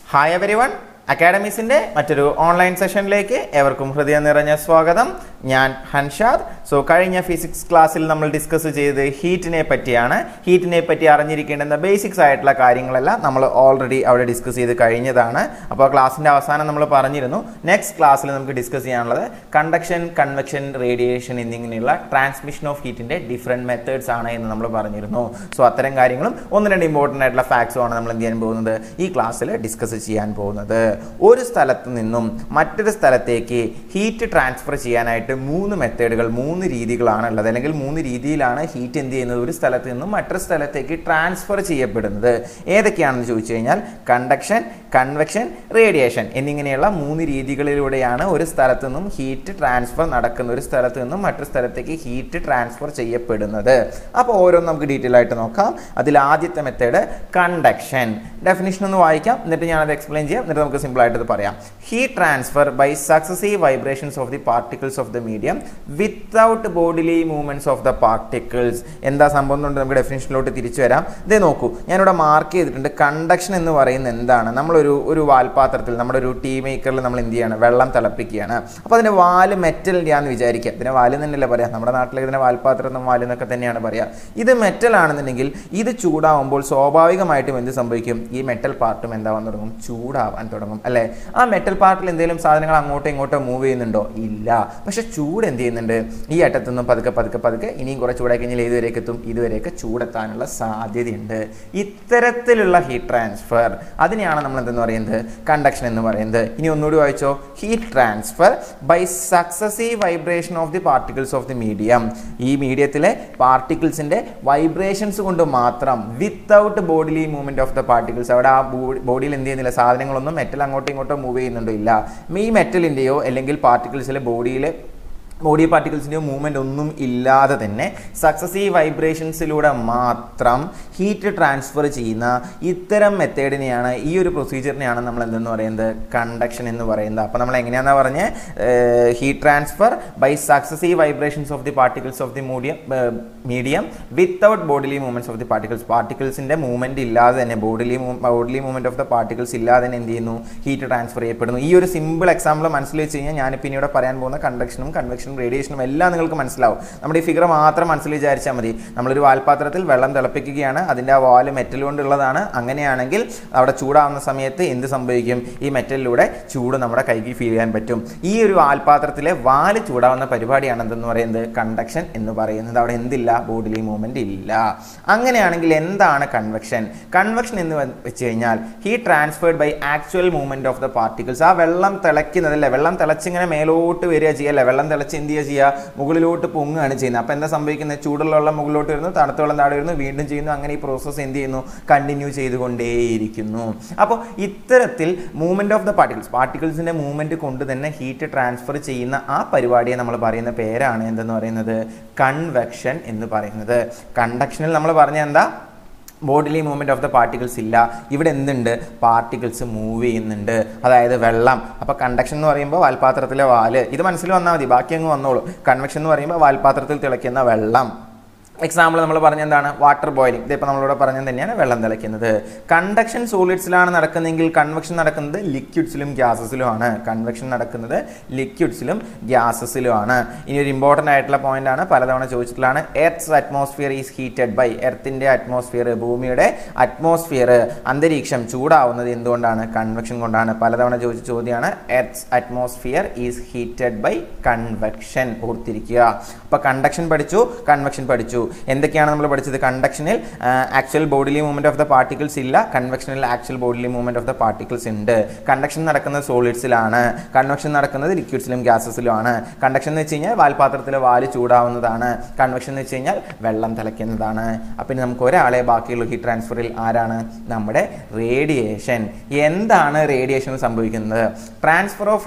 hi every one അക്കാഡമീസിൻ്റെ മറ്റൊരു online സെഷനിലേക്ക് ഏവർക്കും ഹൃദയം നിറഞ്ഞ സ്വാഗതം ഞാൻ ഹൻഷാദ് സോ കഴിഞ്ഞ ഫിസിക്സ് ക്ലാസ്സിൽ നമ്മൾ ഡിസ്കസ് ചെയ്ത് ഹീറ്റിനെ പറ്റിയാണ് ഹീറ്റിനെ പറ്റി അറിഞ്ഞിരിക്കേണ്ടുന്ന ബേസിക്സ് ആയിട്ടുള്ള കാര്യങ്ങളെല്ലാം നമ്മൾ ഓൾറെഡി അവിടെ ഡിസ്കസ് ചെയ്ത് കഴിഞ്ഞതാണ് അപ്പോൾ ക്ലാസ്സിൻ്റെ അവസാനം നമ്മൾ പറഞ്ഞിരുന്നു നെക്സ്റ്റ് ക്ലാസ്സിൽ നമുക്ക് ഡിസ്കസ് ചെയ്യാനുള്ളത് കണ്ടക്ഷൻ കൺവെക്ഷൻ റേഡിയേഷൻ എന്നിങ്ങനെയുള്ള ട്രാൻസ്മിഷൻ ഓഫ് ഹീറ്റിൻ്റെ ഡിഫറെൻറ്റ് മെത്തേഡ്സ് ആണ് എന്ന് നമ്മൾ പറഞ്ഞിരുന്നു സോ അത്തരം കാര്യങ്ങളും ഒന്ന് രണ്ട് ഇമ്പോർട്ടൻ്റ് ആയിട്ടുള്ള ഫാക്ട്സും ആണ് നമ്മൾ എന്ത് ചെയ്യാൻ പോകുന്നത് ഈ ക്ലാസ്സിൽ ഡിസ്കസ് ചെയ്യാൻ പോകുന്നത് ഒരു സ്ഥലത്ത് നിന്നും മറ്റൊരു സ്ഥലത്തേക്ക് ഹീറ്റ് ട്രാൻസ്ഫർ ചെയ്യാനായിട്ട് മൂന്ന് മെത്തേഡുകൾ മൂന്ന് രീതികളാണ് ഉള്ളത് അല്ലെങ്കിൽ മൂന്ന് രീതിയിലാണ് ഹീറ്റ് എന്ത് ചെയ്യുന്നത് ഒരു സ്ഥലത്ത് നിന്നും മറ്റൊരു സ്ഥലത്തേക്ക് ട്രാൻസ്ഫർ ചെയ്യപ്പെടുന്നത് ഏതൊക്കെയാണെന്ന് ചോദിച്ചു കഴിഞ്ഞാൽ കണ്ടക്ഷൻ കൺവെക്ഷൻ റേഡിയേഷൻ എന്നിങ്ങനെയുള്ള മൂന്ന് രീതികളിലൂടെയാണ് ഒരു സ്ഥലത്ത് നിന്നും ഹീറ്റ് ട്രാൻസ്ഫർ നടക്കുന്ന ഒരു സ്ഥലത്ത് നിന്നും മറ്റൊരു സ്ഥലത്തേക്ക് ഹീറ്റ് ട്രാൻസ്ഫർ ചെയ്യപ്പെടുന്നത് അപ്പോൾ ഓരോന്നും നമുക്ക് ഡീറ്റെയിൽ ആയിട്ട് നോക്കാം അതിൽ ആദ്യത്തെ മെത്തേഡ് കണ്ടക്ഷൻ ഡെഫിനിഷൻ ഒന്ന് വായിക്കാം എന്നിട്ട് ഞാനത് എക്സ്പ്ലെയിൻ ചെയ്യാം എന്നിട്ട് നമുക്ക് സിമ്പിൾ ആയിട്ട് ഇത് പറയാം heat transfer by successive vibrations of the particles of the medium without bodily movements of the particles എന്താ സംഭവം കൊണ്ട് നമുക്ക് ഡെഫിനിഷനിലോട്ട് തിരിച്ചു വരാം ഇതേ നോക്കൂ ഞാനിവിടെ മാർക്ക് ചെയ്തിട്ടുണ്ട് കണ്ടക്ഷൻ എന്ന് പറയുന്നത് എന്താണ് നമ്മളൊരു ഒരു വാൽപാത്രത്തിൽ നമ്മുടെ ഒരു ടീ മേക്കറിൽ നമ്മൾ എന്ത് ചെയ്യാണ് വെള്ളം തിളപ്പിക്കുകയാണ് അപ്പോൾ അതിൻ്റെ വാല് മെറ്റലിൻ്റെ ആണെന്ന് വിചാരിക്കുക ഇതിനെ വാല് തന്നെയല്ലേ പറയാം നമ്മുടെ നാട്ടിലേക്ക് ഇതിനെ വാൽപാത്രം എന്നും വാല് എന്നൊക്കെ തന്നെയാണ് പറയുക ഇത് മെറ്റൽ ആണെന്നുണ്ടെങ്കിൽ ഇത് ചൂടാവുമ്പോൾ സ്വാഭാവികമായിട്ടും എന്ത് സംഭവിക്കും ഈ മെറ്റൽ പാർട്ടും എന്താവാൻ തുടങ്ങും ചൂടാവാൻ തുടങ്ങും അല്ലേ ആ മെറ്റൽ പാർട്ടിൽ എന്തെങ്കിലും സാധനങ്ങൾ അങ്ങോട്ടോ ഇങ്ങോട്ടോ മൂവ് ചെയ്യുന്നുണ്ടോ ഇല്ല പക്ഷെ ചൂട് എന്ത് ചെയ്യുന്നുണ്ട് ഈ അറ്റത്തു നിന്നും പതുക്കെ പതുക്കെ പതുക്കെ ഇനിയും കുറച്ച് ചൂടായി കഴിഞ്ഞാൽ ഏതുവരേക്ക് എത്തും ഇതുവരെയൊക്കെ ചൂടെത്താനുള്ള സാധ്യതയുണ്ട് ഇത്തരത്തിലുള്ള ഹീറ്റ് ട്രാൻസ്ഫർ അതിനെയാണ് നമ്മൾ എന്തെന്ന് പറയുന്നത് കണ്ടക്ഷൻ എന്ന് പറയുന്നത് ഇനി ഒന്നുകൂടി വായിച്ചോ heat transfer by successive vibration of the particles of the medium ഈ മീഡിയത്തിലെ പാർട്ടിക്കിൾസിന്റെ വൈബ്രേഷൻസ് കൊണ്ട് മാത്രം without bodily movement of the particles അവിടെ ആ ബോഡിയിൽ എന്ത് ചെയ്യുന്നില്ല സാധനങ്ങളൊന്നും മെറ്റൽ അങ്ങോട്ടോ ഇങ്ങോട്ടോ മൂവ് ചെയ്യുന്നുണ്ടോ ഇല്ല ഈ മെറ്റലിൻ്റെയോ അല്ലെങ്കിൽ പാർട്ടിക്കിൾസിലെ ബോഡിയിലെ ബോഡി പാർട്ടിക്കിൾസിൻ്റെയോ മൂവ്മെൻ്റ് ഒന്നും ഇല്ലാതെ തന്നെ സക്സസീവ് വൈബ്രേഷൻസിലൂടെ മാത്രം ഹീറ്റ് ട്രാൻസ്ഫർ ചെയ്യുന്ന ഇത്തരം മെത്തേഡിനെയാണ് ഈ ഒരു പ്രൊസീജിയറിനെയാണ് നമ്മൾ എന്തെന്ന് പറയുന്നത് കണ്ടക്ഷൻ എന്ന് പറയുന്നത് അപ്പോൾ നമ്മൾ എങ്ങനെയാണെന്ന് പറഞ്ഞ് heat transfer by successive vibrations of the particles of the medium medium without bodily movements of the particles particles movement ഇല്ലാതെ തന്നെ bodily bodily movement of the particles ഇല്ലാതെ തന്നെ എന്ത് ചെയ്യുന്നു ഹീറ്റ് ട്രാൻസ്ഫർ ചെയ്യപ്പെടുന്നു ഈ ഒരു സിമ്പിൾ എക്സാമ്പിൾ മനസ്സിൽ വെച്ച് കഴിഞ്ഞാൽ ഞാനിപ്പോൾ ഇനി ഇവിടെ പറയാൻ പോകുന്ന കണ്ടക്ഷനും കൺവെക്ഷനും റേഡിയേഷനും എല്ലാം നിങ്ങൾക്ക് മനസ്സിലാവും നമ്മുടെ ഈ ഫിഗർ മാത്രം മനസ്സിൽ വിചാരിച്ചാൽ മതി നമ്മളൊരു വാൽപാത്രത്തിൽ വെള്ളം തിളപ്പിക്കുകയാണ് അതിൻ്റെ ആ വാല് മെറ്റൽ കൊണ്ടുള്ളതാണ് അങ്ങനെയാണെങ്കിൽ അവിടെ ചൂടാവുന്ന സമയത്ത് എന്ത് സംഭവിക്കും ഈ മെറ്റലിലൂടെ ചൂട് നമ്മുടെ കൈക്ക് ഫീൽ ചെയ്യാൻ പറ്റും ഈ ഒരു വാൽപാത്രത്തിലെ വാല് ചൂടാവുന്ന പരിപാടിയാണ് എന്തെന്ന് പറയുന്നത് കണ്ടക്ഷൻ എന്ന് പറയുന്നത് അവിടെ എന്തില്ല ബോഡിലി മൂവ്മെന്റ് ഇല്ല അങ്ങനെയാണെങ്കിൽ എന്താണ് കൺവെക്ഷൻ കൺവെക്ഷൻ എന്ന് വെച്ച് കഴിഞ്ഞാൽ heat transferred by actual movement of the particles ആ വെള്ളം തിളയ്ക്കുന്നതല്ലേ വെള്ളം തിളച്ചിങ്ങനെ മേലോട്ട് വരിക ചെയ്യല്ലേ വെള്ളം തിളച്ച് എന്ത് ചെയ്യുക ചെയ്യുക മുകളിലോട്ട് പൊങ്ങുകയാണ് ചെയ്യുന്നത് അപ്പോൾ എന്താ സംഭവിക്കുന്നത് ചൂടുള്ള വെള്ളം മുകളിലോട്ട് വരുന്നു തണുത്ത വെള്ളം താഴെ വരുന്നു വീണ്ടും ചെയ്യുന്നു അങ്ങനെ ഈ പ്രോസസ്സ് എന്ത് ചെയ്യുന്നു കണ്ടിന്യൂ ചെയ്തുകൊണ്ടേയിരിക്കുന്നു അപ്പോൾ ഇത്തരത്തിൽ മൂവ്മെന്റ് ഓഫ് ദ പാർട്ടിക്കിൾസ് പാർട്ടിക്കിൾസിന്റെ മൂവ്മെന്റ് കൊണ്ട് തന്നെ ഹീറ്റ് ട്രാൻസ്ഫർ ചെയ്യുന്ന ആ പരിപാടിയെ നമ്മൾ പറയുന്ന പേരാണ് എന്തെന്ന് പറയുന്നത് കൺവെക്ഷൻ എന്ന് പറയുന്നത് കണ്ടക്ഷനിൽ നമ്മൾ പറഞ്ഞ എന്താ bodily movement of the particles ഇല്ല ഇവിടെ എന്തുണ്ട് പാർട്ടിക്കിൾസ് മൂവ് ചെയ്യുന്നുണ്ട് അതായത് വെള്ളം അപ്പോൾ കണ്ടക്ഷൻ എന്ന് പറയുമ്പോൾ വാൽപാത്രത്തിലെ വാല് ഇത് മനസ്സിൽ വന്നാൽ മതി ബാക്കി അങ്ങ് വന്നോളൂ കൺവെക്ഷൻ എന്ന് പറയുമ്പോൾ വാൽപാത്രത്തിൽ തിളയ്ക്കുന്ന വെള്ളം എക്സാമ്പിൾ നമ്മൾ പറഞ്ഞ എന്താണ് വാട്ടർ ബോയിലിംഗ് ഇതിപ്പോൾ നമ്മളിവിടെ പറഞ്ഞത് തന്നെയാണ് വെള്ളം തിളയ്ക്കുന്നത് കണ്ടക്ഷൻ സോളിഡ്സിലാണ് നടക്കുന്നതെങ്കിൽ കൺവെക്ഷൻ നടക്കുന്നത് ലിക്വിഡ്സിലും ഗ്യാസസിലുമാണ് കൺവെക്ഷൻ നടക്കുന്നത് ലിക്വിഡ്സിലും ഗ്യാസസിലുമാണ് ഇനി ഒരു ഇമ്പോർട്ടൻ്റ് ആയിട്ടുള്ള പോയിന്റ് ആണ് പലതവണ ചോദിച്ചിട്ടുള്ളതാണ് earth's atmosphere is heated by എർത്തിൻ്റെ അറ്റ്മോസ്ഫിയർ ഭൂമിയുടെ അറ്റ്മോസ്ഫിയർ അന്തരീക്ഷം ചൂടാവുന്നത് എന്തുകൊണ്ടാണ് കൺവെക്ഷൻ കൊണ്ടാണ് പലതവണ ചോദിച്ച ചോദ്യമാണ് earth's atmosphere is heated by convection ഓർത്തിരിക്കുക അപ്പോൾ കണ്ടക്ഷൻ പഠിച്ചു കൺവെക്ഷൻ പഠിച്ചു എന്തൊക്കെയാണ് നമ്മൾ പഠിച്ചത് കണ്ടക്ഷനിൽ actual bodily movement of the particles ഇല്ല കൺവെക്ഷനിൽ actual bodily movement of the particles ഉണ്ട് കണ്ടക്ഷൻ നടക്കുന്നത് സോളിഡ്സിലാണ് കൺവെക്ഷൻ നടക്കുന്നത് ലിക്വിഡ്സിലും ഗ്യാസസിലുമാണ് കണ്ടക്ഷൻ എന്ന് വെച്ച് കഴിഞ്ഞാൽ വാൽപാത്രത്തിലെ വാല് ചൂടാവുന്നതാണ് കൺവെക്ഷൻ എന്ന് വെച്ച് കഴിഞ്ഞാൽ വെള്ളം തിളയ്ക്കുന്നതാണ് അപ്പം ഇനി നമുക്ക് ഒരാളെ ബാക്കിയുള്ള ഹീറ്റ് ട്രാൻസ്ഫറിൽ ആരാണ് നമ്മുടെ റേഡിയേഷൻ എന്താണ് റേഡിയേഷൻ സംഭവിക്കുന്നത് transfer of heat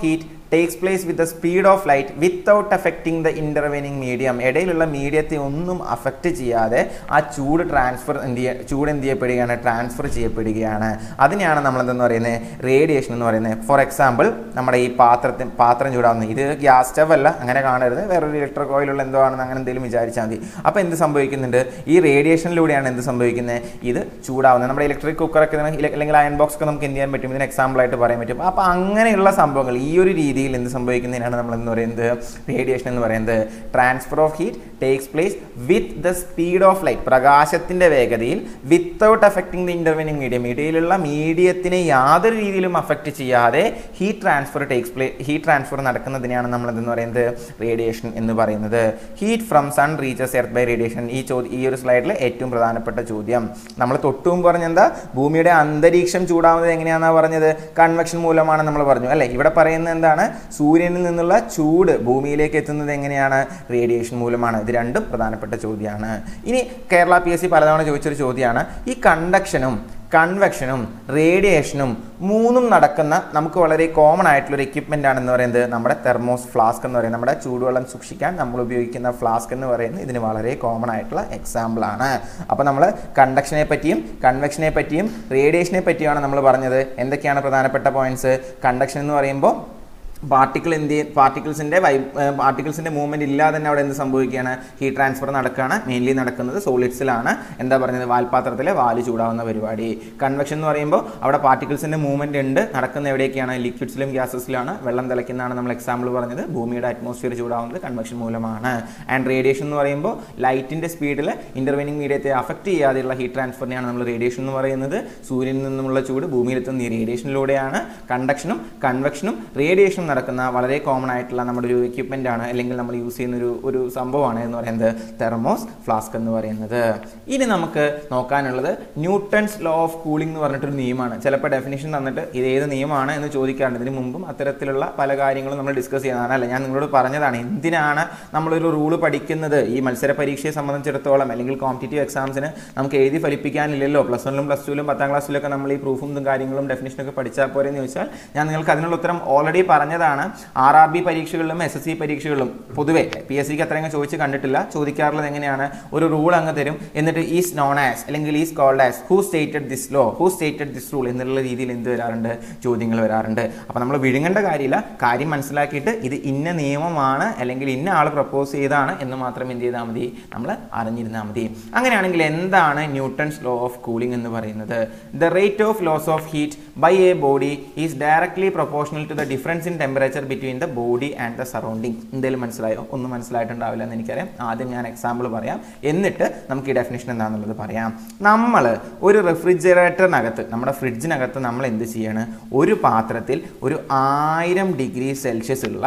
takes place with the speed of light without affecting the intervening medium ഇടയിലുള്ള മീഡിയത്തെ ഒന്നും അഫക്റ്റ് ചെയ്യാതെ ആ ചൂട് ട്രാൻസ്ഫർ എന്ത് ചെയ്യുക ചൂട് എന്ത് ചെയ്യപ്പെടുകയാണ് ട്രാൻസ്ഫർ ചെയ്യപ്പെടുകയാണ് അതിനെയാണ് നമ്മൾ എന്തെന്ന് പറയുന്നത് റേഡിയേഷൻ എന്ന് പറയുന്നത് ഫോർ എക്സാമ്പിൾ നമ്മുടെ ഈ പാത്രത്തിൽ പാത്രം ചൂടാവുന്നത് ഇത് ഗ്യാസ് സ്റ്റവ് അല്ല അങ്ങനെ കാണരുത് വേറൊരു ഇലക്ട്രിക് ഓയിലുള്ള എന്തോ ആണെന്ന് അങ്ങനെ എന്തെങ്കിലും വിചാരിച്ചാൽ മതി അപ്പോൾ എന്ത് സംഭവിക്കുന്നുണ്ട് ഈ റേഡിയേഷനിലൂടെയാണ് എന്ത് സംഭവിക്കുന്നത് ഇത് ചൂടാവുന്നത് നമ്മുടെ ഇലക്ട്രിക് കുക്കറൊക്കെ ഇതിന് അല്ലെങ്കിൽ അയൺ ബോക്സ് ഒക്കെ നമുക്ക് എന്ത് ചെയ്യാൻ പറ്റും ഇതിന് എക്സാമ്പിൾ ആയിട്ട് പറയാൻ പറ്റും അപ്പോൾ അങ്ങനെയുള്ള സംഭവങ്ങൾ ഈ ഒരു രീതിയിൽ എന്ത് സംഭവിക്കുന്നതിനാണ് നമ്മൾ എന്ന് പറയുന്നത് റേഡിയേഷൻ എന്ന് പറയുന്നത് transfer of heat takes place with the speed of light പ്രകാശത്തിന്റെ വേഗതയിൽ without affecting the intervening medium ഇടയിലുള്ള മീഡിയത്തിനെ യാതൊരു രീതിയിലും അഫക്റ്റ് ചെയ്യാതെ heat transfer takes play heat transfer നടക്കുന്നതിനെയാണ് നമ്മൾ എന്തെന്ന് പറയുന്നത് റേഡിയേഷൻ എന്ന് പറയുന്നത് heat from sun reaches earth by radiation ഈ ചോദ്യം ഈ ഒരു സ്ലൈഡിൽ ഏറ്റവും പ്രധാനപ്പെട്ട ചോദ്യം നമ്മൾ തൊട്ടും പറഞ്ഞെന്താ ഭൂമിയുടെ അന്തരീക്ഷം ചൂടാവുന്നത് എങ്ങനെയാണെന്നാണ് പറഞ്ഞത് കൺവെക്ഷൻ മൂലമാണ് നമ്മൾ പറഞ്ഞു അല്ലേ ഇവിടെ പറയുന്നത് എന്താണ് സൂര്യനിൽ നിന്നുള്ള ചൂട് ഭൂമിയിലേക്ക് എത്തുന്നത് എങ്ങനെയാണ് റേഡിയേഷൻ മൂലമാണ് ഇത് രണ്ടും പ്രധാനപ്പെട്ട ചോദ്യമാണ് ഇനി കേരള പി എസ് സി പലതവണ ചോദിച്ചൊരു ചോദ്യമാണ് ഈ കണ്ടക്ഷനും കൺവെക്ഷനും റേഡിയേഷനും മൂന്നും നടക്കുന്ന നമുക്ക് വളരെ കോമൺ ആയിട്ടുള്ള ഒരു എക്യുപ്മെൻ്റ് ആണെന്ന് പറയുന്നത് നമ്മുടെ തെർമോസ് ഫ്ലാസ്ക് എന്ന് പറയുന്നത് നമ്മുടെ ചൂടുവെള്ളം സൂക്ഷിക്കാൻ നമ്മൾ ഉപയോഗിക്കുന്ന ഫ്ലാസ്ക് എന്ന് പറയുന്നത് ഇതിന് വളരെ കോമൺ ആയിട്ടുള്ള എക്സാമ്പിൾ ആണ് അപ്പോൾ നമ്മൾ കണ്ടക്ഷനെ പറ്റിയും കൺവെക്ഷനെ പറ്റിയും റേഡിയേഷനെ പറ്റിയാണ് നമ്മൾ പറഞ്ഞത് എന്തൊക്കെയാണ് പ്രധാനപ്പെട്ട പോയിന്റ്സ് കണ്ടക്ഷൻ എന്ന് പറയുമ്പോൾ പാർട്ടിക്കിൾ എന്ത് ചെയ്യും പാർട്ടിക്കിൾസിൻ്റെ വൈ പാർട്ടിക്കിൾസിൻ്റെ മൂവ്മെൻറ്റ് ഇല്ലാതെ തന്നെ അവിടെ എന്ത് സംഭവിക്കുകയാണ് ഹീറ്റ് ട്രാൻസ്ഫർ നടക്കുകയാണ് മെയിൻലി നടക്കുന്നത് സോളിഡ്സിലാണ് എന്താ പറഞ്ഞത് വാൽപാത്രത്തിലെ വാല് ചൂടാവുന്ന പരിപാടി കൺവെക്ഷൻ എന്ന് പറയുമ്പോൾ അവിടെ പാർട്ടിക്കിൾസിൻ്റെ മൂവ്മെൻറ്റ് ഉണ്ട് നടക്കുന്ന എവിടെയൊക്കെയാണ് ലിക്വിഡ്സിലും ഗ്യാസസിലാണ് വെള്ളം തിളയ്ക്കുന്നതാണ് നമ്മൾ എക്സാമ്പിൾ പറഞ്ഞത് ഭൂമിയുടെ അറ്റ്മോസ്ഫിയർ ചൂടാവുന്നത് കൺവെക്ഷൻ മൂലമാണ് ആൻഡ് റേഡിയേഷൻ എന്ന് പറയുമ്പോൾ ലൈറ്റിൻ്റെ സ്പീഡിൽ ഇൻ്റർവെനിങ് മീഡിയത്തെ അഫക്റ്റ് ചെയ്യാതെയുള്ള ഹീറ്റ് ട്രാൻസ്ഫറിനെയാണ് നമ്മൾ റേഡിയേഷൻ എന്ന് പറയുന്നത് സൂര്യനിൽ നിന്നുമുള്ള ചൂട് ഭൂമിയിലെത്തുന്ന ഈ റേഡിയേഷനിലൂടെയാണ് കണ്ടക്ഷനും കൺവെക്ഷനും റേഡിയേഷനും നടക്കുന്ന വളരെ കോമൺ ആയിട്ടുള്ള നമ്മുടെ ഒരു എക്യുപ്മെൻ്റ് ആണ് അല്ലെങ്കിൽ നമ്മൾ യൂസ് ചെയ്യുന്ന ഒരു ഒരു സംഭവമാണ് എന്ന് പറയുന്നത് തെർമോസ് ഫ്ലാസ്ക് എന്ന് പറയുന്നത് ഇനി നമുക്ക് നോക്കാനുള്ളത് ന്യൂട്ടൺസ് ലോ ഓഫ് കൂളിംഗ് എന്ന് പറഞ്ഞിട്ടൊരു നിയമമാണ് ചിലപ്പോൾ ഡെഫിനേഷൻ തന്നിട്ട് ഇത് ഏത് നിയമമാണ് എന്ന് ചോദിക്കാറുണ്ട് ഇതിന് മുമ്പും അത്തരത്തിലുള്ള പല കാര്യങ്ങളും നമ്മൾ ഡിസ്കസ് ചെയ്യുന്നതാണ് അല്ല ഞാൻ നിങ്ങളോട് പറഞ്ഞതാണ് എന്തിനാണ് നമ്മളൊരു റൂള് പഠിക്കുന്നത് ഈ മത്സര പരീക്ഷയെ സംബന്ധിച്ചിടത്തോളം അല്ലെങ്കിൽ കോമ്പറ്റേറ്റീവ് എക്സാംസിന് നമുക്ക് എഴുതി ഫലിപ്പിക്കാനില്ലല്ലോ പ്ലസ് വണ്ണിലും പ്ലസ് ടുവിലും പത്താം ക്ലാസ്സിലൊക്കെ നമ്മൾ ഈ പ്രൂഫും ഇതും കാര്യങ്ങളും ഡെഫിനേഷനൊക്കെ പഠിച്ചാൽ പോരെ എന്ന് ചോദിച്ചാൽ ഞാൻ നിങ്ങൾക്ക് അതിനുള്ള ഉത്തരം ഓൾറെഡി പറഞ്ഞതാണ് ആർ ആർ ബി പരീക്ഷകളിലും എസ് എസ് സി പരീക്ഷകളിലും പൊതുവെ പി എസ് സിക്ക് അത്രയും ചോദിച്ച് കണ്ടിട്ടില്ല ചോദിക്കാറുള്ളത് എങ്ങനെയാണ് ഒരു റൂൾ അങ്ങ് തരും എന്നിട്ട് ഈസ് നോൺ ആസ് അല്ലെങ്കിൽ is called as who stated this law who stated this rule എന്നുള്ള രീതിയിൽ എന്ത് വരാറുണ്ട് ചോദ്യങ്ങൾ വരാറുണ്ട് അപ്പോൾ നമ്മൾ വിഴുങ്ങേണ്ട കാര്യമില്ല കാര്യം മനസ്സിലാക്കിയിട്ട് ഇത് ഇന്ന നിയമമാണ് അല്ലെങ്കിൽ ഇന്ന ആൾ പ്രപ്പോസ് ചെയ്താണ് എന്ന് മാത്രം എന്ത് ചെയ്താൽ മതി നമ്മൾ അറിഞ്ഞിരുന്നാൽ മതി അങ്ങനെയാണെങ്കിൽ എന്താണ് ന്യൂട്ടൺസ് ലോ ഓഫ് കൂളിംഗ് എന്ന് പറയുന്നത് the rate of loss of heat by a body is directly proportional to the difference in temperature between the body and the surrounding എന്തെങ്കിലും മനസ്സിലായോ ഒന്നും മനസ്സിലായിട്ടുണ്ടാവില്ല എന്ന് എനിക്കറിയാം ആദ്യം ഞാൻ എക്സാമ്പിൾ പറയാം എന്നിട്ട് നമുക്ക് ഈ ഡെഫിനേഷൻ എന്താണെന്നുള്ളത് പറയാം നമ്മൾ ഒരു റെഫ്രിജറേറ്ററിനകത്ത് നമ്മുടെ ഫ്രിഡ്ജിനകത്ത് നമ്മൾ എന്ത് ചെയ്യാണ് ഒരു പാത്രത്തിൽ ഒരു ആയിരം ഡിഗ്രി സെൽഷ്യസ് ഉള്ള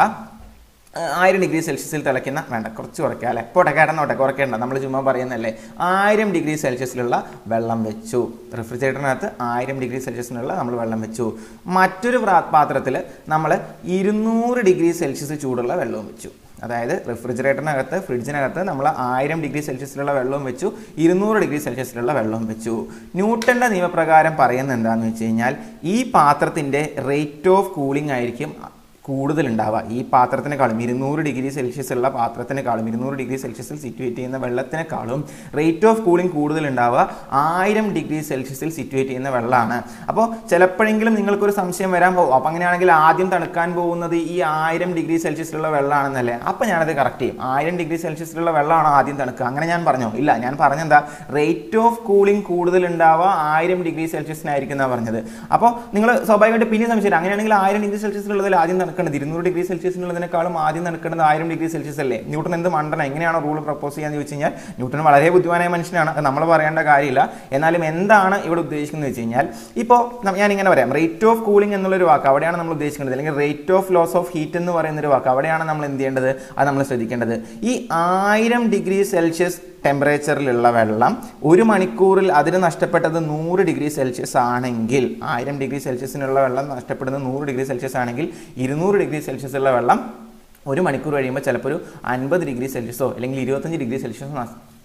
ആയിരം ഡിഗ്രി സെൽഷ്യസിൽ തിളയ്ക്കുന്ന വേണ്ട കുറച്ച് കുറയ്ക്കുക അല്ലേ പോട്ടെ കിടന്നോട്ടെ കുറയ്ക്കേണ്ട നമ്മൾ ചുമ്മാ പറയുന്നല്ലേ ആയിരം ഡിഗ്രി സെൽഷ്യസിലുള്ള വെള്ളം വെച്ചു റെഫ്രിജറേറ്ററിനകത്ത് ആയിരം ഡിഗ്രി സെൽഷ്യസിലുള്ള നമ്മൾ വെള്ളം വെച്ചു മറ്റൊരു പ്രാ- പാത്രത്തിൽ നമ്മൾ ഇരുന്നൂറ് ഡിഗ്രി സെൽഷ്യസ് ചൂടുള്ള വെള്ളവും വെച്ചു അതായത് റെഫ്രിജറേറ്ററിനകത്ത് ഫ്രിഡ്ജിനകത്ത് നമ്മൾ ആയിരം ഡിഗ്രി സെൽഷ്യസിലുള്ള വെള്ളവും വെച്ചു ഇരുന്നൂറ് ഡിഗ്രി സെൽഷ്യസിലുള്ള വെള്ളവും വെച്ചു ന്യൂട്ടന്റെ നിയമപ്രകാരം പറയുന്നത് എന്താണെന്ന് വെച്ച് കഴിഞ്ഞാൽ ഈ പാത്രത്തിൻ്റെ റേറ്റ് ഓഫ് കൂളിംഗ് ആയിരിക്കും കൂടുതൽ ഉണ്ടാവുക ഈ പാത്രത്തിനേക്കാളും ഇരുന്നൂറ് ഡിഗ്രി സെൽഷ്യസ് ഉള്ള പാത്രത്തിനേക്കാളും ഇരുന്നൂറ് ഡിഗ്രി സെൽഷ്യസിൽ സിറ്റുവേറ്റ് ചെയ്യുന്ന വെള്ളത്തിനേക്കാളും റേറ്റ് ഓഫ് കൂളിംഗ് കൂടുതൽ ഉണ്ടാവുക ആയിരം ഡിഗ്രി സെൽഷ്യസിൽ സിറ്റുവേറ്റ് ചെയ്യുന്ന വെള്ളമാണ് അപ്പോൾ ചിലപ്പോഴെങ്കിലും നിങ്ങൾക്കൊരു സംശയം വരാൻ പോകും അപ്പോൾ അങ്ങനെയാണെങ്കിൽ ആദ്യം തണുക്കാൻ പോകുന്നത് ഈ ആയിരം ഡിഗ്രി സെൽഷ്യസിലുള്ള വെള്ളമാണെന്നല്ലേ അപ്പോൾ ഞാനത് കറക്റ്റ് ചെയ്യും ആയിരം ഡിഗ്രി സെൽഷ്യസിലുള്ള വെള്ളമാണ് ആദ്യം തണുക്കുക അങ്ങനെ ഞാൻ പറഞ്ഞോ ഇല്ല ഞാൻ പറഞ്ഞെന്താ റേറ്റ് ഓഫ് കൂളിംഗ് കൂടുതൽ ഉണ്ടാവുക ആയിരം ഡിഗ്രി സെൽഷ്യസിനായിരിക്കും എന്നാണ് പറഞ്ഞത് അപ്പോൾ നിങ്ങൾ സ്വാഭാവികമായിട്ട് പിന്നെ സംശയം അങ്ങനെയാണെങ്കിൽ ആയിരം ഡിഗ്രി സെൽഷ്യസിലുള്ളതിൽ ആദ്യം നടക്കേണ്ടത് ഇരുന്നൂറ് ഡിഗ്രി സെൽഷ്യസിനുള്ളതിനേക്കാളും ആദ്യം നടക്കേണ്ടത് ആയിരം ഡിഗ്രി സെൽഷ്യസ് അല്ലേ ന്യൂട്ടൺ എന്ത് മണ്ടണം എങ്ങനെയാണോ റൂൾ പ്രപ്പോസ് ചെയ്യാന്ന് ചോദിച്ചു കഴിഞ്ഞാൽ ന്യൂട്ടൺ വളരെ ബുദ്ധിമാനായ മനുഷ്യനാണ് അത് നമ്മൾ പറയേണ്ട കാര്യമില്ല എന്നാലും എന്താണ് ഇവിടെ ഉദ്ദേശിക്കുന്നത് വെച്ച് കഴിഞ്ഞാൽ ഇപ്പോൾ ഞാൻ ഇങ്ങനെ പറയാം റേറ്റ് ഓഫ് കൂളിംഗ് എന്നുള്ളൊരു വാക്ക് അവിടെയാണ് നമ്മൾ ഉദ്ദേശിക്കുന്നത് അല്ലെങ്കിൽ rate of loss of heat എന്ന് പറയുന്ന ഒരു വാക്ക് അവിടെയാണ് നമ്മൾ എന്ത് ചെയ്യേണ്ടത് അത് നമ്മൾ ശ്രദ്ധിക്കേണ്ടത് ഈ ആയിരം ഡിഗ്രി സെൽഷ്യസ് ടെമ്പറേച്ചറിലുള്ള വെള്ളം ഒരു മണിക്കൂറിൽ അതിന് നഷ്ടപ്പെട്ടത് നൂറ് ഡിഗ്രി സെൽഷ്യസ് ആണെങ്കിൽ ആയിരം ഡിഗ്രി സെൽഷ്യസിനുള്ള വെള്ളം നഷ്ടപ്പെടുന്നത് നൂറ് ഡിഗ്രി സെൽഷ്യസ് ആണെങ്കിൽ ഇരുന്നൂറ് ഡിഗ്രി സെൽഷ്യസ് ഉള്ള വെള്ളം ഒരു മണിക്കൂർ കഴിയുമ്പോൾ ചിലപ്പോൾ ഒരു അൻപത് ഡിഗ്രി സെൽഷ്യസോ അല്ലെങ്കിൽ ഇരുപത്തഞ്ച് ഡിഗ്രി സെൽഷ്യസോ നഷ്-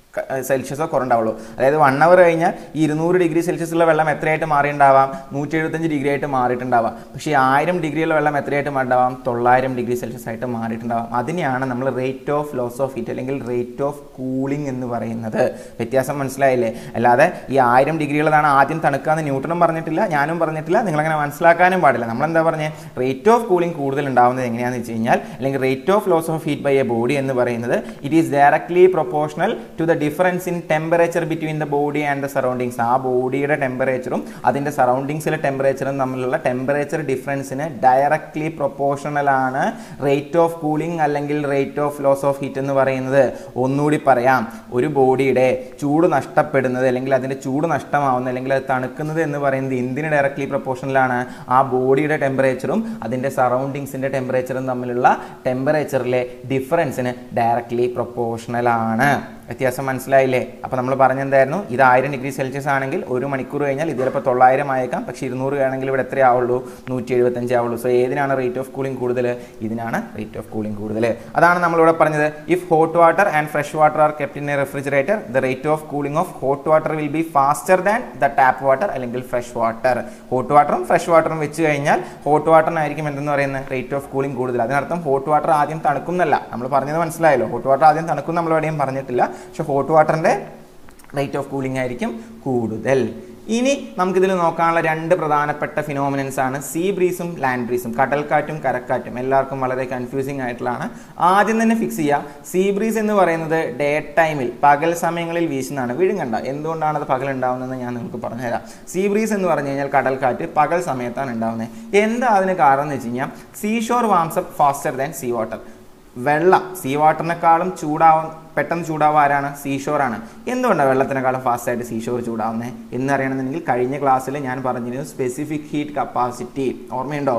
സെൽഷ്യസോ കുറവുണ്ടാവുള്ളൂ അതായത് വൺ അവർ കഴിഞ്ഞാൽ ഈ ഇരുന്നൂറ് ഡിഗ്രി സെൽഷ്യസുള്ള വെള്ളം എത്രയായിട്ട് മാറിയിട്ടുണ്ടാവാം നൂറ്റി എഴുപത്തഞ്ച് ഡിഗ്രി ആയിട്ട് മാറിയിട്ടുണ്ടാവാം പക്ഷേ ആയിരം ഡിഗ്രിയുള്ള വെള്ളം എത്രയായിട്ട് മാറിണ്ടാവാം തൊള്ളായിരം ഡിഗ്രി സെൽഷ്യസ് ആയിട്ട് മാറിയിട്ടുണ്ടാവാം അതിനെയാണ് നമ്മൾ rate of loss of heat അല്ലെങ്കിൽ റേറ്റ് ഓഫ് കൂളിംഗ് എന്ന് പറയുന്നത് വ്യത്യാസം മനസ്സിലായില്ലേ അല്ലാതെ ഈ ആയിരം ഡിഗ്രിയുള്ളതാണ് ആദ്യം തണുക്കാന്ന് ന്യൂട്ടണും പറഞ്ഞിട്ടില്ല ഞാനും പറഞ്ഞിട്ടില്ല നിങ്ങളങ്ങനെ മനസ്സിലാക്കാനും പാടില്ല നമ്മളെന്താ പറഞ്ഞത് റേറ്റ് ഓഫ് കൂളിംഗ് കൂടുതൽ ഉണ്ടാവുന്നത് എങ്ങനെയാണെന്ന് വെച്ച് കഴിഞ്ഞാൽ അല്ലെങ്കിൽ rate of loss of heat by a body എന്ന് പറയുന്നത് it is directly proportional to the difference in temperature between the body and the surroundings ആ ബോഡിയുടെ ടെമ്പറേച്ചറും അതിൻ്റെ സറൗണ്ടിങ്സിലെ ടെമ്പറേച്ചറും തമ്മിലുള്ള ടെമ്പറേച്ചർ ഡിഫറൻസിന് ഡയറക്ട്ലി പ്രൊപ്പോർഷണൽ ആണ് റേറ്റ് ഓഫ് കൂളിംഗ് അല്ലെങ്കിൽ rate of loss of heat എന്ന് പറയുന്നത് ഒന്നുകൂടി പറയാം ഒരു ബോഡിയുടെ ചൂട് നഷ്ടപ്പെടുന്നത് അല്ലെങ്കിൽ അതിൻ്റെ ചൂട് നഷ്ടമാവുന്നത് അല്ലെങ്കിൽ അത് തണുക്കുന്നത് എന്ന് പറയുന്നത് എന്തിന് ഡയറക്ട്ലി പ്രൊപ്പോർഷണലാണ് ആ ബോഡിയുടെ ടെമ്പറേച്ചറും അതിൻ്റെ സറൗണ്ടിങ്സിൻ്റെ ടെമ്പറേച്ചറും തമ്മിലുള്ള ടെമ്പറേച്ചറിലെ ഡിഫറൻസിന് ഡയറക്ട്ലി പ്രൊപ്പോർഷണൽ ആണ് വ്യത്യാസം മനസ്സിലായില്ലേ അപ്പോൾ നമ്മൾ പറഞ്ഞെന്തായിരുന്നു ഇത് ആയിരം ഡിഗ്രി സെൽഷ്യസ് ആണെങ്കിൽ ഒരു മണിക്കൂർ കഴിഞ്ഞാൽ ഇത് ചിലപ്പോൾ തൊള്ളായിരം ആയേക്കാം പക്ഷേ ഇരുന്നൂറ് ആണെങ്കിൽ ഇവിടെ എത്രയാവുള്ളൂ നൂറ്റി എഴുപത്തഞ്ച് ആവുള്ളൂ സോ ഏതിനാണ് റേറ്റ് ഓഫ് കൂളിംഗ് കൂടുതൽ ഇതിനാണ് റേറ്റ് ഓഫ് കൂളിംഗ് കൂടുതൽ അതാണ് നമ്മളിവിടെ പറഞ്ഞത് if hot water and fresh water are kept in a refrigerator the rate of cooling of hot water will be faster than the tap water അല്ലെങ്കിൽ fresh water hot വാട്ടറും fresh വാട്ടറും വെച്ച് കഴിഞ്ഞാൽ hot വാട്ടറിനായിരിക്കും എന്തെന്ന് പറയുന്നത് റേറ്റ് ഓഫ് കൂളിംഗ് കൂടുതൽ അതിനർത്ഥം hot water ആദ്യം തണുക്കും എന്നല്ല നമ്മൾ പറഞ്ഞത് മനസ്സിലായല്ലോ ഹോട്ട് വാട്ടർ ആദ്യം തണുക്കും നമ്മൾ എവിടെയും പറഞ്ഞിട്ടില്ല പക്ഷെ ഹോട്ട് വാട്ടറിൻ്റെ റേറ്റ് ഓഫ് കൂളിംഗ് ആയിരിക്കും കൂടുതൽ ഇനി നമുക്കിതിൽ നോക്കാനുള്ള രണ്ട് പ്രധാനപ്പെട്ട ഫിനോമിനൻസ് ആണ് സീ ബ്രീസും ലാൻഡ് ബ്രീസും കടൽക്കാറ്റും കരക്കാറ്റും എല്ലാവർക്കും വളരെ കൺഫ്യൂസിങ് ആയിട്ടുള്ളതാണ് ആദ്യം തന്നെ ഫിക്സ് ചെയ്യുക സീ ബ്രീസ് എന്ന് പറയുന്നത് ഡേ ടൈമിൽ പകൽ സമയങ്ങളിൽ വീശുന്നതാണ് വിഴുങ്ങണ്ട എന്തുകൊണ്ടാണ് അത് പകൽ ഉണ്ടാവുന്നതെന്ന് ഞാൻ നിങ്ങൾക്ക് പറഞ്ഞുതരാം സീ ബ്രീസ് എന്ന് പറഞ്ഞു കഴിഞ്ഞാൽ കടൽക്കാറ്റ് പകൽ സമയത്താണ് ഉണ്ടാവുന്നത് എന്താ അതിന് കാരണം എന്ന് വെച്ച് കഴിഞ്ഞാൽ seashore warms up faster than sea water വെള്ളം സീ വാട്ടറിനെക്കാളും ചൂടാവും പെട്ടെന്ന് ചൂടാവുക ആരാണ് സീഷോറാണ് എന്തുകൊണ്ടാണ് വെള്ളത്തിനേക്കാളും ഫാസ്റ്റായിട്ട് സീഷോർ ചൂടാവുന്നത് എന്നറിയണമെന്നുണ്ടെങ്കിൽ കഴിഞ്ഞ ക്ലാസ്സിൽ ഞാൻ പറഞ്ഞിരുന്നു സ്പെസിഫിക് ഹീറ്റ് കപ്പാസിറ്റി ഓർമ്മയുണ്ടോ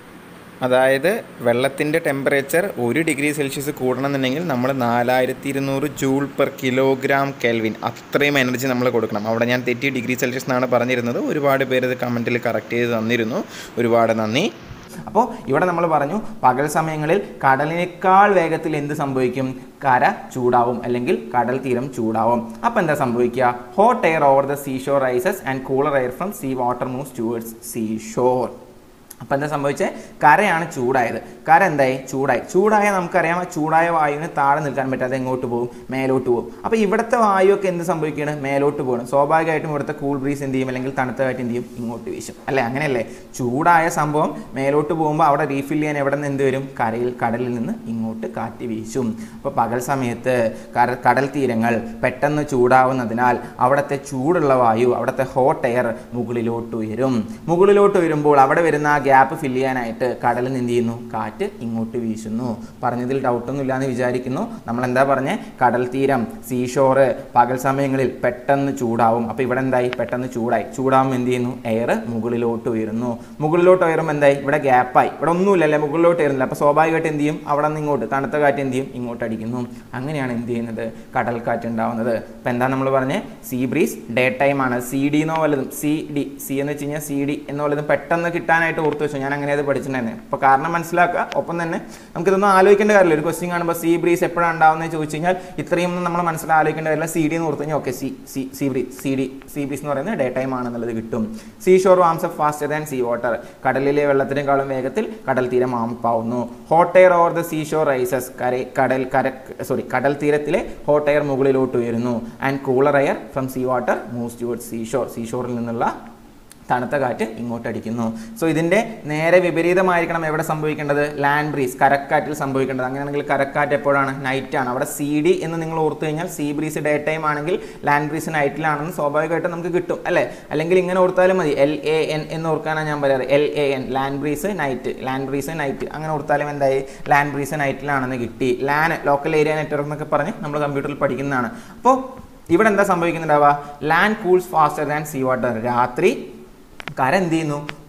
അതായത് വെള്ളത്തിൻ്റെ ടെമ്പറേച്ചർ ഒരു ഡിഗ്രി സെൽഷ്യസ് കൂടണമെന്നുണ്ടെങ്കിൽ നമ്മൾ നാലായിരത്തി ഇരുന്നൂറ് ജൂൾ പെർ കിലോഗ്രാം കെൽവിൻ അത്രയും എനർജി നമ്മൾ കൊടുക്കണം അവിടെ ഞാൻ തെറ്റി ഡിഗ്രി സെൽഷ്യസ് എന്നാണ് പറഞ്ഞിരുന്നത് ഒരുപാട് പേര് ഇത് കമൻറ്റിൽ കറക്റ്റ് ചെയ്ത് തന്നിരുന്നു ഒരുപാട് നന്ദി അപ്പോൾ ഇവിടെ നമ്മൾ പറഞ്ഞു പകൽ സമയങ്ങളിൽ കടലിനേക്കാൾ വേഗത്തിൽ എന്ത് സംഭവിക്കും കര ചൂടാവും അല്ലെങ്കിൽ കടൽ തീരം ചൂടാവും അപ്പോൾ എന്താ സംഭവിക്കുക hot air over the seashore rises and cooler air from sea water moves towards seashore അപ്പം എന്താ സംഭവിച്ചത് കരയാണ് ചൂടായത് കര എന്തായി ചൂടായി ചൂടായ നമുക്കറിയാം ആ ചൂടായ വായുവിന് താഴെ നിൽക്കാൻ പറ്റാതെ എങ്ങോട്ട് പോകും മേലോട്ട് പോകും അപ്പോൾ ഇവിടുത്തെ വായുവൊക്കെ എന്ത് സംഭവിക്കുകയാണ് മേലോട്ട് പോകണം സ്വാഭാവികമായിട്ടും ഇവിടുത്തെ കൂൾ ബ്രീസ് എന്ത് ചെയ്യും അല്ലെങ്കിൽ തണുത്ത കാറ്റ് എന്ത് ചെയ്യും ഇങ്ങോട്ട് വീശും അല്ലേ അങ്ങനെയല്ലേ ചൂടായ സംഭവം മേലോട്ട് പോകുമ്പോൾ അവിടെ റീഫിൽ ചെയ്യാൻ എവിടെ നിന്ന് എന്ത് വരും കരയിൽ കടലിൽ നിന്ന് ഇങ്ങോട്ട് കാറ്റ് വീശും അപ്പോൾ പകൽ സമയത്ത് കര കടൽ തീരങ്ങൾ പെട്ടെന്ന് ചൂടാവുന്നതിനാൽ അവിടുത്തെ ചൂടുള്ള വായു അവിടുത്തെ ഹോട്ട് എയർ മുകളിലോട്ട് ഉയരും മുകളിലോട്ട് വരുമ്പോൾ അവിടെ വരുന്ന ആ ഗ്യാപ്പ് ഫില്ല് ചെയ്യാനായിട്ട് കടലിൽ നിന്ന് എന്ത് ചെയ്യുന്നു കാറ്റ് ഇങ്ങോട്ട് വീശുന്നു പറഞ്ഞതിൽ ഡൗട്ടൊന്നും ഇല്ലാന്ന് വിചാരിക്കുന്നു നമ്മൾ എന്താ പറഞ്ഞേ കടൽ തീരം സീഷോറ് പകൽ സമയങ്ങളിൽ പെട്ടെന്ന് ചൂടാവും അപ്പോൾ ഇവിടെ എന്തായി പെട്ടെന്ന് ചൂടായി ചൂടാവുമ്പോൾ എന്ത് ചെയ്യുന്നു എയർ മുകളിലോട്ട് ഉയരുന്നു മുകളിലോട്ട് ഉയരുമ്പോൾ എന്തായി ഇവിടെ ഗ്യാപ്പായി ഇവിടെ ഒന്നുമില്ലല്ലേ മുകളിലോട്ട് ഉയരുന്നില്ല അപ്പോൾ സ്വാഭാവികമായിട്ട് എന്ത് ചെയ്യും അവിടെ നിന്ന് ഇങ്ങോട്ട് തണുത്ത കാറ്റ് എന്ത് ചെയ്യും ഇങ്ങോട്ട് അടിക്കുന്നു അങ്ങനെയാണ് എന്ത് ചെയ്യുന്നത് കടൽ കാറ്റ് ഉണ്ടാവുന്നത് അപ്പോൾ എന്താ നമ്മൾ പറഞ്ഞേ സീ ബ്രീസ് ഡേ ടൈം ആണ് സി ഡി എന്നോ വല്ലതും സി ഡി സി എന്ന് വെച്ച് കഴിഞ്ഞാൽ സി ഡി എന്നോ വല്ലതും പെട്ടെന്ന് കിട്ടാനായിട്ട് ഓർത്ത് വെച്ചു ഞാൻ അങ്ങനെ അത് പഠിച്ചിട്ടുണ്ടായിരുന്നു അപ്പോൾ കാരണം മനസ്സിലാക്കുക ഒപ്പം തന്നെ നമുക്കിതൊന്നും ആലോചിക്കേണ്ട കാര്യമില്ല ഒരു ക്വസ്റ്റ്യൻ കാണുമ്പോൾ സി ബ്രീസ് എപ്പോഴാണ് ഉണ്ടാവുന്നത് ചോദിച്ചു കഴിഞ്ഞാൽ ഇത്രയും ഒന്നും നമ്മൾ മനസ്സിൽ ആലോചിക്കേണ്ട കാര്യമില്ല സി ഡി എന്ന് ഓർത്ത് കഴിഞ്ഞാൽ okay sea sea sea breeze C D sea breeze എന്ന് പറയുന്നത് ഡേ ടൈം ആണെന്നുള്ളത് കിട്ടും sea shore warms up faster than sea water കടലിലെ വെള്ളത്തിനേക്കാളും വേഗത്തിൽ കടൽ തീരം ആവുന്നു hot air over the sea shore rises കര കടൽ കര സോറി കടൽ തീരത്തിലെ ഹോട്ട് എയർ മുകളിലോട്ട് ഉയരുന്നു and cooler air from sea water moves toward sea shore sea ഷോറിൽ നിന്നുള്ള തണുത്ത കാറ്റ് ഇങ്ങോട്ട് അടിക്കുന്നു സോ ഇതിൻ്റെ നേരെ വിപരീതമായിരിക്കണം എവിടെ സംഭവിക്കേണ്ടത് ലാൻഡ് ബ്രീസ് കരക്കാറ്റിൽ സംഭവിക്കേണ്ടത് അങ്ങനെയാണെങ്കിൽ കരക്കാറ്റ് എപ്പോഴാണ് നൈറ്റ് ആണ് അവിടെ സി ഡി എന്ന് നിങ്ങൾ ഓർത്തു കഴിഞ്ഞാൽ സീ ബ്രീസ് ഡേ ടൈം ആണെങ്കിൽ ലാൻഡ് ബ്രീസ് നൈറ്റിലാണെന്ന് സ്വാഭാവികമായിട്ടും നമുക്ക് കിട്ടും അല്ലേ അല്ലെങ്കിൽ ഇങ്ങനെ ഓർത്താലും മതി എൽ എ എൻ എന്ന് ഓർക്കാനാണ് ഞാൻ പറയാറ് L A N land breeze night land breeze night അങ്ങനെ ഓർത്താലും എന്തായി ലാൻഡ് ബ്രീസ് നൈറ്റിലാണെന്ന് കിട്ടി ലാൻ ലോക്കൽ ഏരിയ നെറ്റ്വർക്ക് എന്നൊക്കെ പറഞ്ഞ് നമ്മൾ കമ്പ്യൂട്ടറിൽ പഠിക്കുന്നതാണ് അപ്പോൾ ഇവിടെ എന്താ സംഭവിക്കുന്നുണ്ടാവുക land cools faster than sea water രാത്രി കര എന്ത് ചെയ്യുന്നു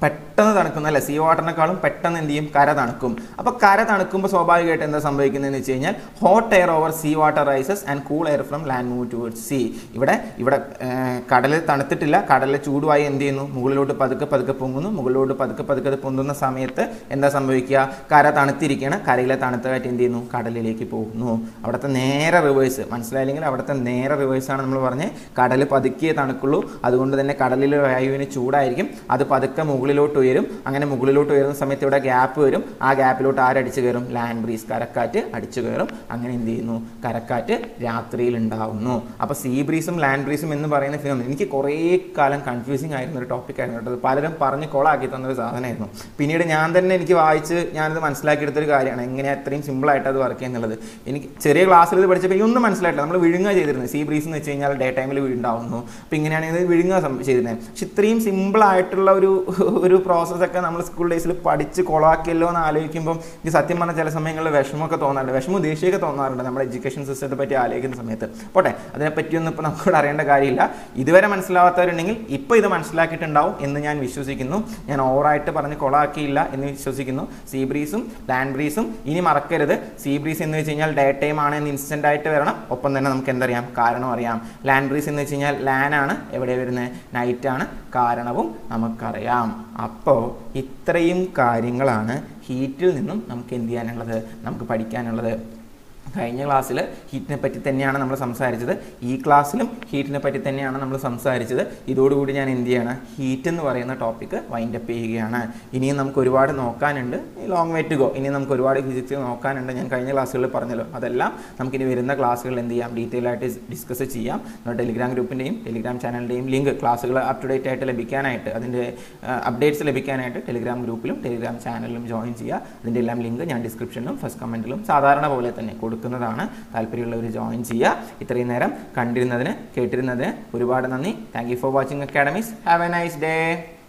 പെട്ടെന്ന് തണുക്കുന്ന അല്ലെ സീ വാട്ടറിനെക്കാളും പെട്ടെന്ന് എന്ത് ചെയ്യും കര തണുക്കും അപ്പോൾ കര തണുക്കുമ്പോൾ സ്വാഭാവികമായിട്ട് എന്താ സംഭവിക്കുന്നതെന്ന് വെച്ച് കഴിഞ്ഞാൽ hot air over sea water rises and cool air from land move towards sea ഇവിടെ ഇവിടെ കടൽ തണുത്തിട്ടില്ല കടലിലെ ചൂടുമായി എന്ത് ചെയ്യുന്നു മുകളിലോട്ട് പതുക്കെ പതുക്കെ പൊങ്ങുന്നു മുകളിലോട്ട് പതുക്കെ പതുക്കെ അത് പൊന്തുന്ന സമയത്ത് എന്താ സംഭവിക്കുക കര തണുത്തിരിക്കുകയാണ് കരയിലെ തണുത്ത കാറ്റ് എന്ത് ചെയ്യുന്നു കടലിലേക്ക് പോകുന്നു അവിടുത്തെ നേരെ റിവേഴ്സ് മനസ്സിലായില്ലെങ്കിൽ അവിടുത്തെ നേരെ റിവേഴ്സാണ് നമ്മൾ പറഞ്ഞ് കടൽ പതുക്കിയേ തണുക്കുള്ളൂ അതുകൊണ്ട് തന്നെ കടലിലെ വായുവിന് ചൂടായിരിക്കും അത് പതുക്കെ മുകളിലോട്ട് ഉയരും അങ്ങനെ മുകളിലോട്ട് ഉയരുന്ന സമയത്ത് ഇവിടെ ഗ്യാപ്പ് വരും ആ ഗ്യാപ്പിലോട്ട് ആരടിച്ചു കയറും ലാൻഡ് ബ്രീസ് കരക്കാറ്റ് അടിച്ചു കയറും അങ്ങനെ എന്ത് ചെയ്യുന്നു കരക്കാറ്റ് രാത്രിയിൽ ഉണ്ടാവുന്നു അപ്പോൾ സീ ബ്രീസും ലാൻഡ് ബ്രീസും എന്ന് പറയുന്ന ഫിലിം എനിക്ക് കുറേ കാലം കൺഫ്യൂസിങ് ആയിരുന്ന ഒരു ടോപ്പിക് ആയിരുന്നു കേട്ടത് പലരും പറഞ്ഞ് കൊളാക്കി തന്ന ഒരു സാധനമായിരുന്നു പിന്നീട് ഞാൻ തന്നെ എനിക്ക് വായിച്ച് ഞാനിത് മനസ്സിലാക്കിയെടുത്തൊരു കാര്യമാണ് എങ്ങനെയാണ് അത്രയും സിമ്പിളായിട്ട് അത് വർക്ക് ചെയ്യുന്നുള്ളത് എനിക്ക് ചെറിയ ക്ലാസ്സിൽ ഇത് പഠിച്ചപ്പോൾ ഇതൊന്നും മനസ്സിലായിട്ടില്ല നമ്മൾ വിഴുങ്ങുക ചെയ്തിരുന്നത് സീ ബ്രീസ് എന്ന് വെച്ച് കഴിഞ്ഞാൽ ഡേ ടൈമിൽ വീഴുണ്ടാവുന്നു അപ്പോൾ ഇങ്ങനെയാണ് ഇത് വിഴുങ്ങുക സം- ചെയ്തിരുന്നത് പക്ഷെ ഇത്രയും സിമ്പിൾ ആയിട്ടുള്ള ഒരു ഒരു പ്രോസസ്സൊക്കെ നമ്മൾ സ്കൂൾ ഡേയ്സിൽ പഠിച്ച് കൊളാക്കിയല്ലോ എന്ന് ആലോചിക്കുമ്പോൾ എനിക്ക് സത്യം പറഞ്ഞ ചില സമയങ്ങളിൽ വിഷമമൊക്കെ തോന്നാറുണ്ട് വിഷമം ദേഷ്യമൊക്കെ തോന്നാറുണ്ട് നമ്മുടെ എഡ്യൂക്കേഷൻ സിസ്റ്റത്തെ പറ്റി ആലോചിക്കുന്ന സമയത്ത് പോട്ടെ അതിനെപ്പറ്റിയൊന്നും ഇപ്പോൾ നമുക്കിവിടെ അറിയേണ്ട കാര്യമില്ല ഇതുവരെ മനസ്സിലാവാത്തവരുണ്ടെങ്കിൽ ഇപ്പോൾ ഇത് മനസ്സിലാക്കിയിട്ടുണ്ടാവും എന്ന് ഞാൻ വിശ്വസിക്കുന്നു ഞാൻ ഓവറായിട്ട് പറഞ്ഞ് കൊളാക്കിയില്ല എന്ന് വിശ്വസിക്കുന്നു സീ ബ്രീസും ലാൻഡ് ബ്രീസും ഇനി മറക്കരുത് സീ ബ്രീസ് എന്ന് വെച്ച് കഴിഞ്ഞാൽ ഡേ ടൈം ആണ് എന്ന് ഇൻസ്റ്റന്റ് ആയിട്ട് വരണം ഒപ്പം തന്നെ നമുക്ക് എന്തറിയാം കാരണം അറിയാം ലാൻഡ് ബ്രീസ് എന്ന് വെച്ച് കഴിഞ്ഞാൽ ലാൻ ആണ് എവിടെ വരുന്നത് നൈറ്റ് ആണ് കാരണവും നമുക്കറിയാം അപ്പോൾ ഇത്രയും കാര്യങ്ങളാണ് ഹീറ്റിൽ നിന്നും നമുക്ക് എന്ത് ചെയ്യാനുള്ളത് നമുക്ക് പഠിക്കാനുള്ളത് കഴിഞ്ഞ ക്ലാസ്സിൽ ഹീറ്റിനെ പറ്റി തന്നെയാണ് നമ്മൾ സംസാരിച്ചത് ഈ ക്ലാസ്സിലും ഹീറ്റിനെ പറ്റി തന്നെയാണ് നമ്മൾ സംസാരിച്ചത് ഇതോടുകൂടി ഞാൻ എന്ത് ചെയ്യണം ഹീറ്റ് എന്ന് പറയുന്ന ടോപ്പിക്ക് വൈൻഡ് അപ്പ് ചെയ്യുകയാണ് ഇനിയും നമുക്ക് ഒരുപാട് നോക്കാനുണ്ട് ലോങ് വേ ടു ഗോ ഇനി നമുക്ക് ഒരുപാട് ഫിസിക്സ് നോക്കാനുണ്ട് ഞാൻ കഴിഞ്ഞ ക്ലാസ്സുകളിൽ പറഞ്ഞല്ലോ അതെല്ലാം നമുക്കിനി വരുന്ന ക്ലാസ്സുകളിൽ എന്ത് ചെയ്യാം ഡീറ്റെയിൽ ആയിട്ട് ഡിസ്കസ് ചെയ്യാം നമ്മുടെ ടെലിഗ്രാം ഗ്രൂപ്പിൻ്റെയും ടെലിഗ്രാം ചാനലിൻ്റെയും ലിങ്ക് ക്ലാസ്സുകൾ അപ് ടു ഡേറ്റ് ആയിട്ട് ലഭിക്കാനായിട്ട് അതിൻ്റെ അപ്ഡേറ്റ്സ് ലഭിക്കാനായിട്ട് ടെലിഗ്രാം ഗ്രൂപ്പിലും ടെലിഗ്രാം ചാനലിലും ജോയിൻ ചെയ്യുക അതിൻ്റെ എല്ലാം ലിങ്ക് ഞാൻ ഡിസ്ക്രിപ്ഷനിലും ഫസ്റ്റ് കമൻറ്റിലും സാധാരണ പോലെ തന്നെ കൊടുക്കുന്നതാണ് താല്പര്യമുള്ളവർ ജോയിൻ ചെയ്യുക ഇത്രയും നേരം കണ്ടിരുന്നതിന് കേട്ടിരുന്നതിന് ഒരുപാട് നന്ദി thank you for watching academies have a nice day